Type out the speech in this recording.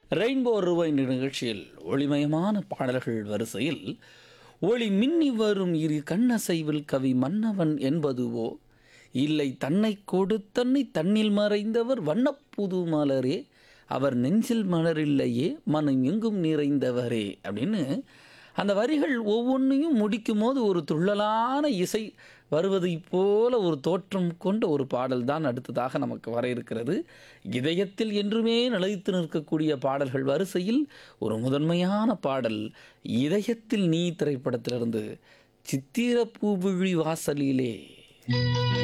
rainbow ரூபாய் நிகழ்ச்சியில் ஒளிமயமான பாடல்கள் வரிசையில் ஒளி மின்னி வரும் இரு கண்ணசைவில் கவி மன்னவன் என்பதுவோ இல்லை தன்னை கொடுத்தன்னை தன்னில் மறைந்தவர் வண்ணப்புது மலரே அவர் நெஞ்சில் மலரில்லையே மனம் எங்கும் நிறைந்தவரே அப்படின்னு அந்த வரிகள் ஒவ்வொன்றையும் முடிக்கும் போது ஒரு துள்ளலான இசை வருவதைப் போல ஒரு தோற்றம் கொண்ட ஒரு பாடல் தான் அடுத்ததாக நமக்கு வர இருக்கிறது இதயத்தில் என்றுமே நிலைத்து நிற்கக்கூடிய பாடல்கள் வரிசையில் ஒரு முதன்மையான பாடல் இதயத்தில் நீ திரைப்படத்திலிருந்து சித்திர பூவிழி வாசலிலே